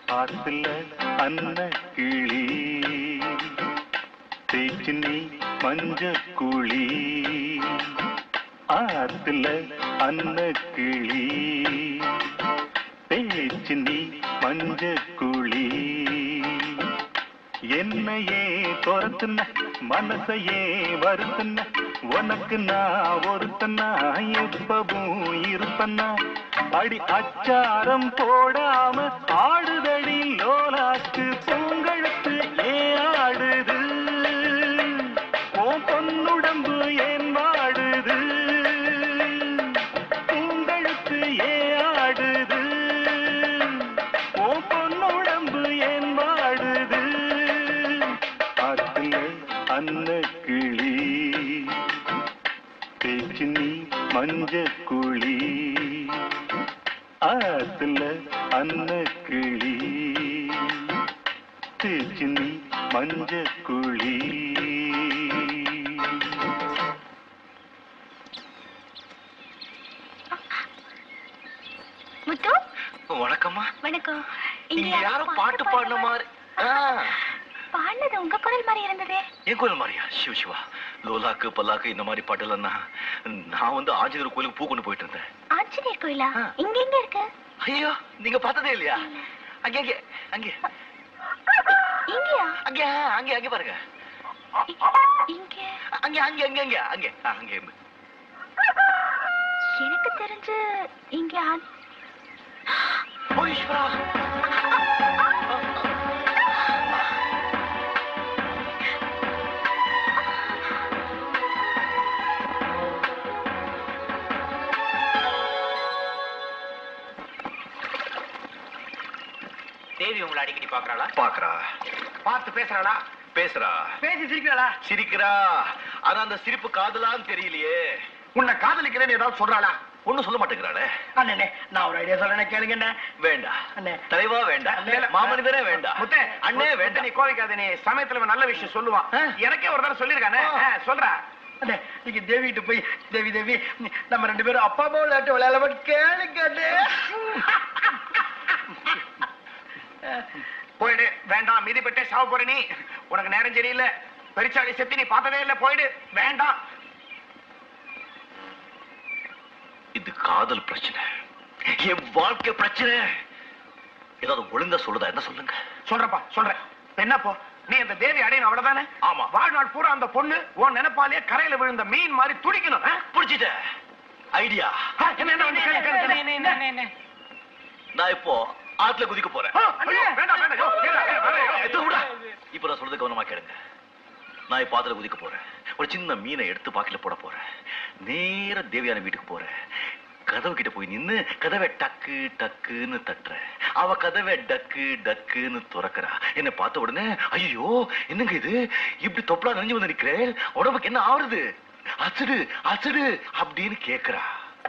ஆத்துல அன்ன கிளி தேச்சின்னி மஞ்ச குழி ஆத்துல அன்ன கிளி தேச்சின்னி மஞ்ச குழி என்னையே துரத்துன மனசையே வருத்துன உனக்கு நான் ஒருத்தனா எப்பவும் இருப்பனா அடி அச்சாரம் போடாம ஆடுதடி லோலாக்கு பொங்கழுத்து ஏன் ஆடுது உன் பொன்னுடம்பு ஏன் வாடுது பொங்கழுத்து ஏன் ஆடுது உன் பொன்னுடம்பு ஏன் வாடுது ஆத்துல அன்ன கிளி பேச்சு நீ மஞ்ச குழி ஆத்துல அன்ன கிளி பேச்சு நீ மஞ்ச குழி முத்து வணக்கம்மா வணக்கம் இங்க யாரோ பாட்டு பாடின மாதிரி ஆ, பாடினது உங்க குரல் மாதிரி இருந்ததே என் கோயில் மாதிரியா சிவ சிவா லோலாக்கு பல்லாக்கு இந்த மாதிரி பாட்டெல்லாம் நான் நான் வந்து ஆஞ்சநேயர் கோயிலுக்கு பூ கொண்டு போயிட்டு இருந்தேன் ஆஞ்சநேயர் கோயிலா ஆ. இங்க எங்க இருக்கு ஐயோ நீங்க பார்த்ததே இல்லையா அங்கே அங்கே அங்கே இங்கயா அங்கே அங்கே அங்கே பாருங்க இ- இங்க அங்கே அங்கே அங்கே அங்கே அங்கே ஆ, அங்கே எனக்கு தெரிஞ்சு இங்க ஆ- ஓ ஈஸ்வரா தேவி உங்களை அடிக்கடி பாக்குறாளா பாக்குறா பார்த்து பேசுறாளா பேசுறா பேசி சிரிக்கிறாளா சிரிக்கிறா ஆனா அந்த சிரிப்பு காதலான்னு தெரியலையே உன்னை காதலிக்கிறேன்னு ஏதாவது சொல்றாளா ஒண்ணும் சொல்ல மாட்டேங்கிறாளே அண்ணே நான் ஒரு ஐடியா சொல்றேன் கேளுங்க அண்ணே. வேண்டாம் அண்ணே. தலைவா வேண்டாம் அண்ணே, மாமனிதரே வேண்டாம் முத்தே அண்ணே முத்தே, வேண்டாம் நீ கோவிக்காத நீ சமயத்துல இவன் நல்ல விஷயம் சொல்லுவான் ஆ. எனக்கே ஒரு தடவை சொல்லிருக்கானே ஆ. சொல்றா அண்ணே நீங்க தேவிகிட்ட போய் தேவி தேவி நம்ம ரெண்டு பேரும் அப்பா அம்மா விளையாட்டு விளையாடலாம் கேளுங்க அண்ணே. போயிடு வேண்டாம் மீதிப்பட்டே சாவ போற நீ உனக்கு நேரம் சரியில்லை பெரிச்சாளி செத்து நீ பார்த்ததே இல்ல போயிடு வேண்டாம் இது காதல் பிரச்சனை என் வாழ்க்கை பிரச்சனை ஏதாவது ஒழுங்கா சொல்லுதா என்ன சொல்லுங்க சொல்றப்பா சொல்றேன் இப்ப என்ன போ நீ அந்த தேவி அடையணும் அவ்வளவுதானே ஆமா. வாழ்நாள் பூரா அந்த பொண்ணு உன் நினைப்பாலே கரையில விழுந்த மீன் மாதிரி துடிக்கணும் ஆ? புடிச்சிட்ட ஐடியா ஆ, என்ன, என்ன, என்ன, கேளு, கேளு, கேளு. நான் இப்போ ஆத்துல குதிக்க போறேன் ஆ, ஐயோ, வேண்டாம், வேண்டாம், ஐயோ, வேண்டாம், வேண்டாம், வேண்டாம், எது ஐயோ. விடா. இப்ப நான் சொல்றது கவனமா கேளுங்க நான் இப்ப ஆத்துல குதிக்க போறேன் ஒரு சின்ன மீனை எடுத்து பாக்கில போட போறேன் நேர தேவியான வீட்டுக்கு போறேன் கதவு கிட்ட போய் நின்னு கதவை டக்கு டக்குன்னு தட்டுறேன் அவ கதவை டக்கு டக்குன்னு துறக்கறா என்னை பார்த்த உடனே ஐயோ என்னங்க இது இப்படி தொப்பலா நனைஞ்சு வந்து நிக்கிறேன் உடம்புக்கு என்ன ஆறுது அசடு அசடு அப்படின்னு கேக்குறா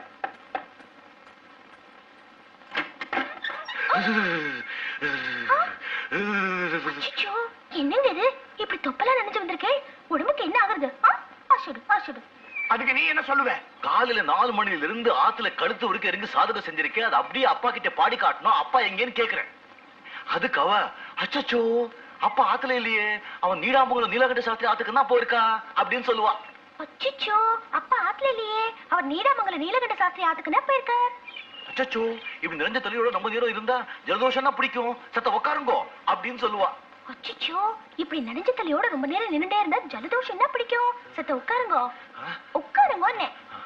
அச்சச்சோ, என்னங்க இது இப்படி தொப்பலா நினைச்சு வந்திருக்கேன் உடம்புக்கு என்ன ஆகுறது ஆ? ஆஷுடு ஆஷுடு அதுக்கு நீ என்ன சொல்லுவ காலையில நாலு மணில இருந்து ஆத்துல கழுத்து வரைக்கும் இறங்கி சாதகம் செஞ்சிருக்கேன் அது அப்படியே அப்பா கிட்ட பாடி காட்டணும் அப்பா எங்கேன்னு கேக்குறேன் அதுக்கு அவ அச்சச்சோ அப்பா ஆத்துல இல்லையே அவன் நீடாமங்கலம் நீலகண்ட சாஸ்திரி ஆத்துக்கு தான் போயிருக்கான் அப்படின்னு சொல்லுவா அச்சச்சோ அப்பா ஆத்துல இல்லையே அவர் நீடாமங்கல நீலகண்ட சாஸ்திரி ஆத்துக்குன்னா போயிருக்கார் அச்சச்சோ இப்படி நிறைஞ்ச தொழிலோட ரொம்ப நேரம் இருந்தா ஜலதோஷம்னா பிடிக்கும் சத்த உட்காருங்கோ அப்படின்னு சொல்லுவா அச்சச்சோ இப்படி நனைஞ்ச தலையோட ரொம்ப நேரம் நின்னுட்டே இருந்தா ஜலதோஷம் என்ன பிடிக்கும் சத்த உட்காருங்க ஆ? உட்காருங்க அண்ணே.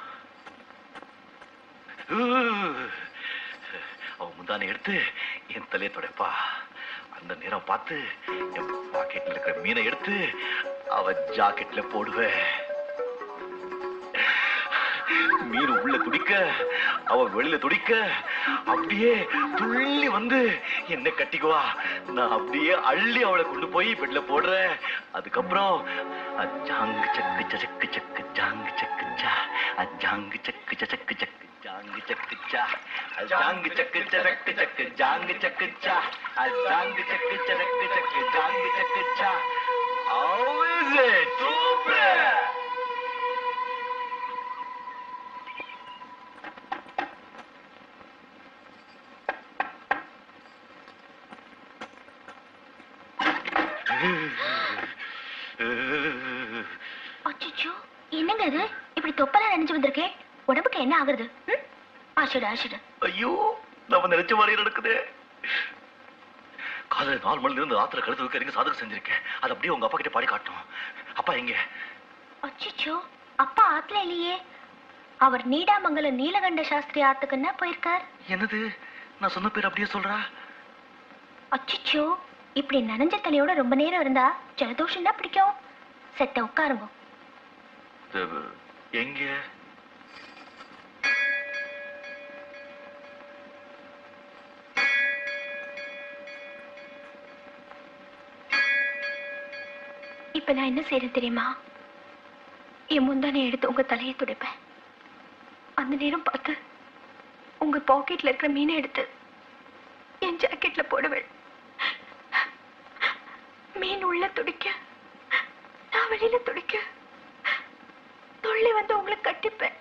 அவ முந்தானை எடுத்து என் தலையை துடைப்பா அந்த நேரம் பார்த்து என் பாக்கெட்ல இருக்கிற மீனை எடுத்து அவ ஜாக்கெட்ல போடுவேன் மீன் உள்ள துடிக்க அவ வெளியில துடிக்க அப்படியே துள்ளி வந்து என்ன கட்டிக்குவா நான் அப்படியே அள்ளி அவளை கொண்டு போய் பெட்ல போடுறேன் அதுக்கப்புறம் அஜாங்கு சக்கு சக்கு சக்கு ஜாங்கு சக்கு சா அஜாங்கு சக்கு சக்கு சக்கு ஜாங்கு சக்கு சா அஜாங்கு சக்கு சக்கு சக்கு ஜாங்கு சக்கு சா அஜாங்கு சக்கு சக்கு சக்கு ஜாங்கு சக்கு சா How is it? Super! அச்சோ என்னங்க இது இப்படி தொப்பலா நினைச்சு வந்திருக்கேன் உடம்புக்கு என்ன ஆகுறது ம்? ஆசிடு ஆசிடு ஐயோ நம்ம நினைச்ச மாதிரி நடக்குதே காலையில நாலு மணில இருந்து ஆத்திர கழுத்து வைக்க சாதகம் செஞ்சிருக்கேன் அது அப்படியே உங்க அப்பா கிட்ட பாடி காட்டணும் அப்பா எங்க அச்சோ அப்பா ஆத்துல இல்லையே அவர் நீடாமங்கலம் நீலகண்ட சாஸ்திரி ஆத்துக்குன்னா போயிருக்கார் என்னது நான் சொன்ன பேர் அப்படியே சொல்றா அச்சோ இப்படி நனைஞ்ச தலையோட ரொம்ப நேரம் இருந்தா ஜலதோஷம் தான் பிடிக்கும் செத்த உட்காருங்க இது, எங்க இப்ப நான் என்ன செய்யறேன் தெரியுமா என் முந்தானை எடுத்து உங்க தலையை துடைப்பேன் அந்த நேரம் பார்த்து உங்க பாக்கெட்ல இருக்கிற மீனை எடுத்து என் ஜாக்கெட்ல போடுவேன் மீன் உள்ள துடிக்க நான் வெளியில துடிக்க துள்ளி வந்து உங்களை கட்டிப்பேன்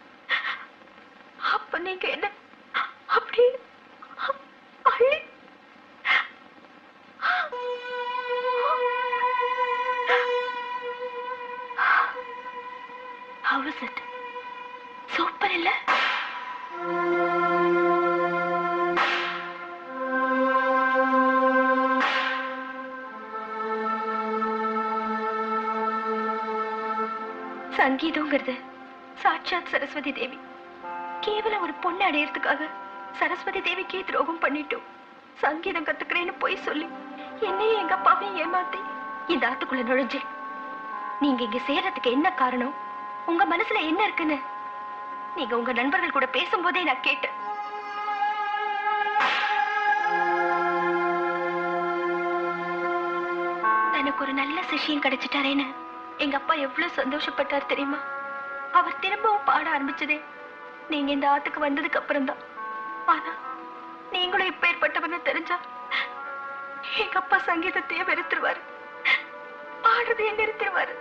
அப்ப நீங்க என்ன அப்படி அள்ளி How was it? சூப்பர் இல்ல சங்கீதங்கிறது சாட்சாத் சரஸ்வதி தேவி கேவலம் ஒரு பொண்ணு அடையறதுக்காக சரஸ்வதி தேவிக்கே துரோகம் பண்ணிட்டோம் சங்கீதம் கத்துக்கிறேன்னு போய் சொல்லி என்னையும் எங்க அப்பாவையும் ஏமாத்தி இந்த ஆத்துக்குள்ள நுழைஞ்சு நீங்க இங்க சேர்றதுக்கு என்ன காரணம் உங்க மனசுல என்ன இருக்குன்னு நீங்க உங்க நண்பர்கள் கூட பேசும்போதே நான் கேட்டேன் தனக்கு ஒரு நல்ல சிஷ்யன் கிடைச்சிட்டாரேன்னு எங்க அப்பா எவ்வளவு சந்தோஷப்பட்டார் தெரியுமா அவர் திரும்பவும் பாட ஆரம்பிச்சதே நீங்க இந்த ஆத்துக்கு வந்ததுக்கு அப்புறம் தான் ஆனா நீங்களும் இப்ப ஏற்பட்டவன்னு தெரிஞ்சா எங்க அப்பா சங்கீதத்தையே வெறுத்துருவாரு பாடுறதையே நிறுத்திடுவாரு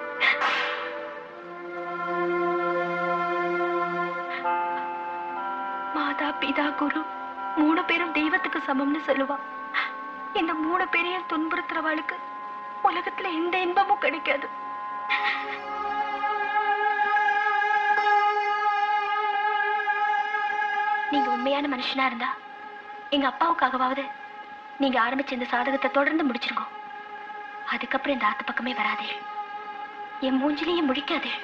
மாதா பிதா குரு மூணு பேரும் தெய்வத்துக்கு சமம்னு சொல்லுவா இந்த மூணு பேரையும் துன்புறுத்துறவாளுக்கு உலகத்துல எந்த இன்பமும் கிடைக்காது நீங்க உண்மையான மனுஷனா இருந்தா எங்க அப்பாவுக்காகவாவது நீங்க ஆரம்பிச்ச இந்த சாதகத்தை தொடர்ந்து முடிச்சிருங்க அதுக்கப்புறம் இந்த ஆத்து பக்கமே வராதே என் மூஞ்சிலையும் முழிக்காதே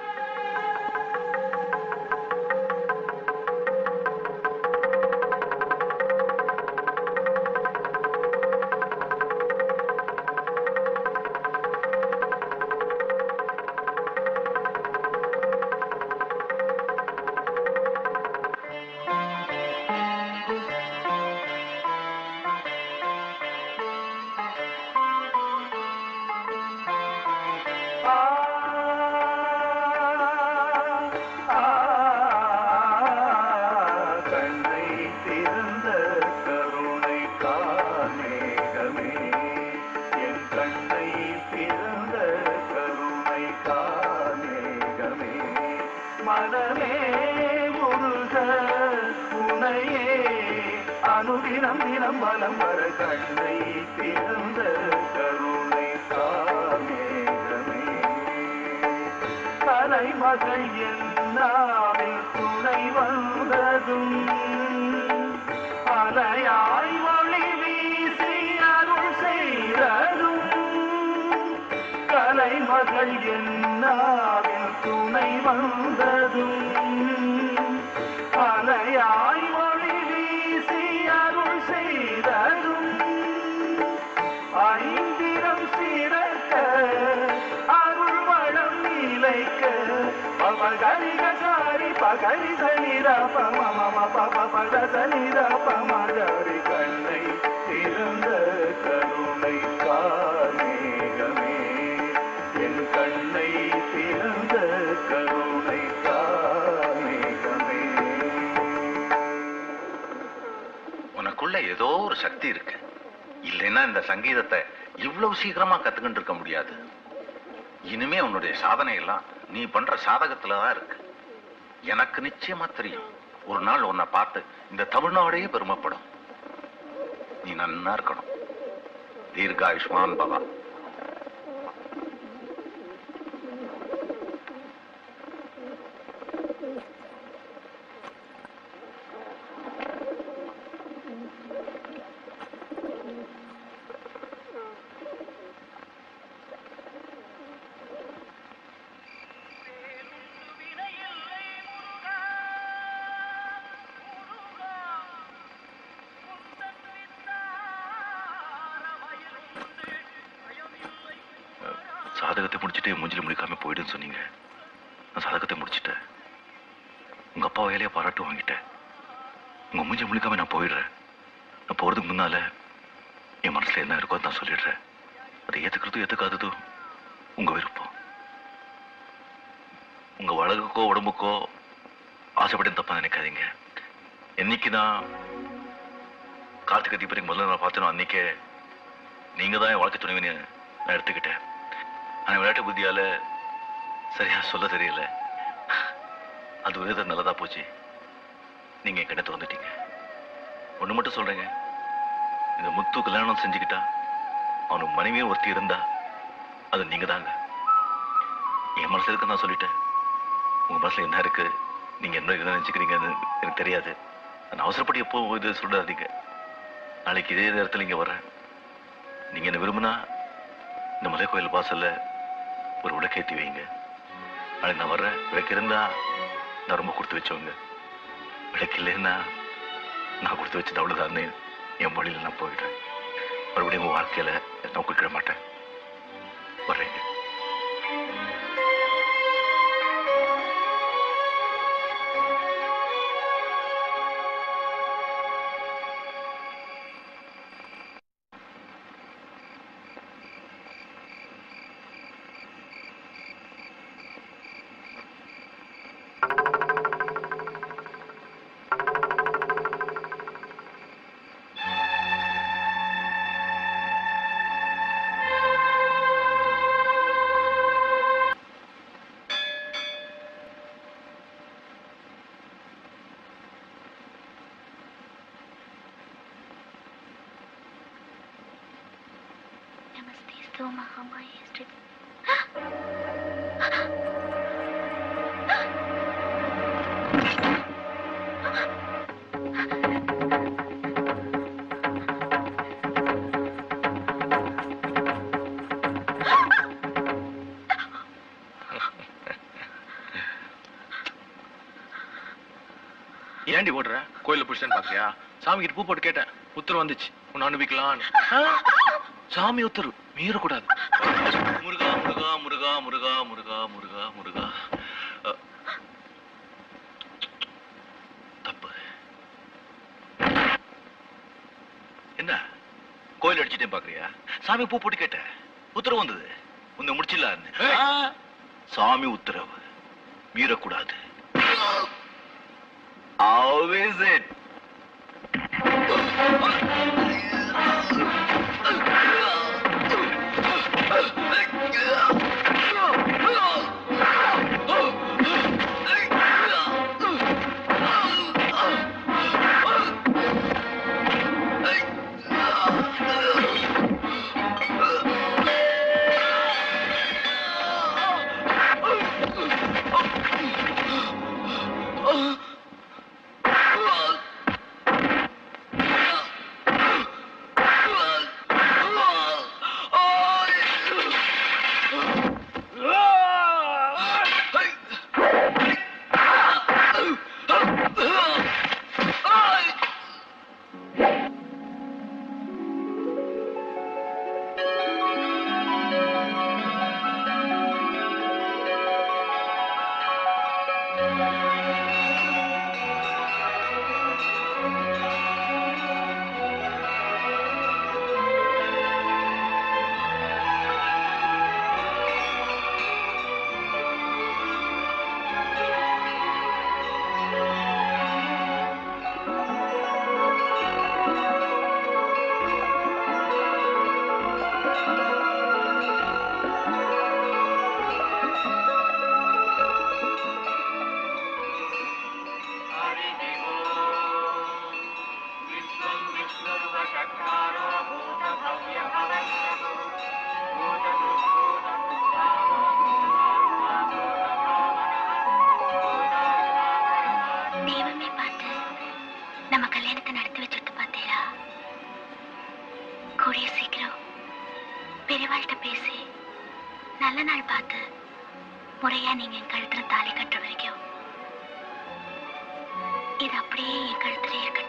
கண்ணை திறந்த கருணை காமேகமே என் கண்ணை திறந்த கருணை காமேகமே மனமே முருக உனையே அனுதினம் தினம் மனம் வர கண்ணை திறந்த கருணை காமேகமே தலைமகள் என்னாவில் துணை வந்ததும் அலையாய் ஒளி வீசி அருள் செய்ததும் கலைமகள் என்னாவில் துணை வந்ததும் அலையாய் ஒளி வீசி அருள் செய்ததும் ஐந்திரம் சிறக்க அருள் வளம் நிலைக்க பகரிக சாரி பகரி சனிர பமம பப பத சனிர பமகரி கண்ணை திறந்த கருணை காமேகமே என் கண்ணை திறந்த கருணை காமேகமே உனக்குள்ள ஏதோ ஒரு சக்தி இருக்கு இல்லைன்னா இந்த சங்கீதத்தை இவ்வளவு சீக்கிரமா கத்துக்கிட்டு இருக்க முடியாது இனிமே உன்னுடைய சாதனை எல்லாம் நீ பண்ற சாதகத்துல தான் இருக்கு எனக்கு நிச்சயமா தெரியும் ஒரு நாள் உன்னை பார்த்து இந்த தமிழ்நாடே பெருமைப்படும் நீ நன்னா இருக்கணும் தீர்காயுஷ்மான் பவா சாதகத்தை முடிச்சுட்டு மூஞ்சில முடிக்காம போயிடுன்னு சொன்னீங்க நான் சாதகத்தை முடிச்சிட்டேன் உங்க அப்பா வேலையை பாராட்டு வாங்கிட்டேன் உங்க மூஞ்சி முழிக்காம நான் போயிடுறேன் நான் போறதுக்கு முன்னால என் மனசுல என்ன இருக்கோ நான் சொல்லிடுறேன் அதை ஏத்துக்கிறதும் ஏத்துக்காததும் உங்க விருப்பம் உங்க அழகுக்கோ உடம்புக்கோ ஆசைப்பட்டு தப்பா நினைக்காதீங்க என்னைக்கு நான் கார்த்திகை தீபத்துக்கு முதல்ல நான் பார்த்தேனோ அன்னைக்கே நீங்க தான் என் வாழ்க்கை துணைவின்னு நான் எடுத்துக்கிட்டேன் ஆனா விளையாட்டு புத்தியால சரியா சொல்ல தெரியல அது ஒரு விதத்துல நல்லதா போச்சு நீங்க என் கண்ணை திறந்துட்டீங்க ஒண்ணு மட்டும் சொல்றேங்க இந்த முத்து கல்யாணம் செஞ்சுக்கிட்டா அவனுக்கு மனைவியும் ஒருத்தி இருந்தா அது நீங்க தாங்க என் மனசுல இருக்கு நான் சொல்லிட்டேன் உங்க மனசுல என்ன இருக்கு நீங்க என்ன என்ன நினைச்சுக்கிறீங்கன்னு எனக்கு தெரியாது நான் அவசரப்பட்டு எப்போ இது சொல்லாதீங்க நாளைக்கு இதே நேரத்தில் இங்க வரேன் நீங்க என்ன விரும்பினா இந்த மலை கோயில் வாசல்ல ஒரு விளக்கேத்தி வைங்க நாளைக்கு நான் வர்றேன் விளக்கு இருந்தா நான் ரொம்ப கொடுத்து வச்சவங்க விளக்கு இல்லைன்னா நான் கொடுத்து வச்சது அவ்வளவுதான்னு என் மொழியில் நான் போயிடுறேன் மறுபடியும் உங்க வாழ்க்கையில நான் குறிக்கிட மாட்டேன் வர்றேங்க நமஸ்தே ஸ்தோ மகாமாயே ஸ்ரீ ஏண்டி ஓடுற கோயில புடிச்சேன்னு பாக்குறியா சாமி கிட்ட பூ போட்டு கேட்டேன் உத்தரவு வந்துச்சு உன்னை அனுப்பிக்கலான்னு சாமி உத்தரவு மீறக்கூடாது முருகா முருகா முருகா முருகா முருகா முருகா முருகா அ, தப்பு என்ன கோயில் அடிச்சுட்டே பாக்குறியா சாமி பூ போட்டு கேட்டேன் உத்தரவு வந்தது உன்னை முடிச்சிடலான்னு ஆ, சாமி உத்தரவு மீறக்கூடாது How is it? தெய்வமே பார்த்து நம்ம கல்யாணத்தை நடத்தி வச்சிருத்து பார்த்தீங்களா கூடிய சீக்கிரம் பெரியவாள்கிட்ட பேசி நல்ல நாள் பார்த்து முறையா நீங்க என் கழுத்துல தாலி கட்டுற வரைக்கும் இது அப்படியே என் கழுத்துல இருக்கட்டும்